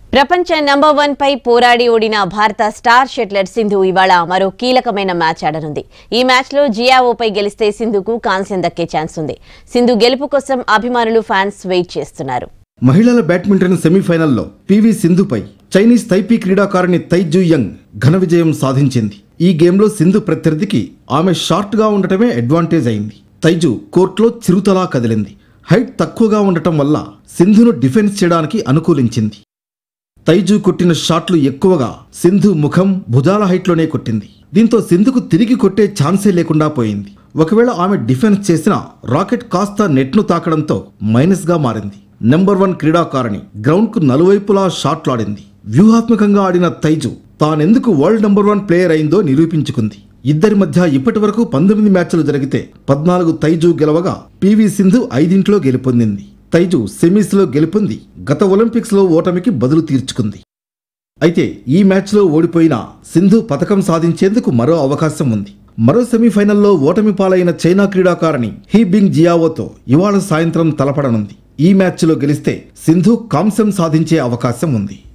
ప్రపంచ number one పై పోరాడి ఓడిన భారత స్టార్ షట్లర్ సింధు ఇవాళ మరో కీలకమైన మ్యాచ్ ఆడనుంది ఈ మ్యాచ్ లో జియావోపై గెలిస్తే సింధుకు కాంస్యం దక్కే ఛాన్స్ ఉంది సింధు గెలుపు కోసం అభిమానులు ఫ్యాన్స్ వెయిట్ చేస్తున్నారు మహిళల బ్యాడ్మింటన్ సెమీఫైనల్లో పివి సింధుపై చైనీస్ తైపీ క్రీడాకారిణి తైజు యంగ్ ఘన విజయం సాధించింది ఈ గేమ్లో సింధు ప్రత్యర్థికి ఆమె షార్ట్గా ఉండటమే అడ్వాంటేజ్ అయింది తైజు కోర్టులో చిరుతలా కదిలింది హైట్ తక్కువగా ఉండటం వల్ల సింధును డిఫెన్స్ చేయడానికి అనుకూలించింది తైజు కొట్టిన షాట్లు ఎక్కువగా సింధు ముఖం భుజాల హైట్లోనే కొట్టింది దీంతో సింధుకు తిరిగి కొట్టే ఛాన్సే లేకుండా పోయింది ఒకవేళ ఆమె డిఫెన్స్ చేసిన రాకెట్ కాస్త నెట్ను తాకడంతో మైనస్గా మారింది నెంబర్ వన్ క్రీడాకారిణి గ్రౌండ్కు నలువైపులా షాట్లాడింది వ్యూహాత్మకంగా ఆడిన తైజు తానెందుకు వరల్డ్ నెంబర్ వన్ ప్లేయర్ అయిందో నిరూపించుకుంది ఇద్దరి మధ్య ఇప్పటి వరకు పంతొమ్మిది మ్యాచ్లు జరిగితే పద్నాలుగు తైజు గెలవగా పివి సింధు ఐదింట్లో గెలుపొందింది తైజు సెమీస్లో గెలుపొంది గత ఒలింపిక్స్లో ఓటమికి బదులు తీర్చుకుంది అయితే ఈ మ్యాచ్లో ఓడిపోయిన సింధు పథకం సాధించేందుకు మరో అవకాశం ఉంది మరో సెమీఫైనల్లో ఓటమి పాలైన చైనా క్రీడాకారిణి హీ బింగ్ జియావోతో ఇవాళ సాయంత్రం తలపడనుంది ఈ మ్యాచ్లో గెలిస్తే సింధు కాంస్యం సాధించే అవకాశం ఉంది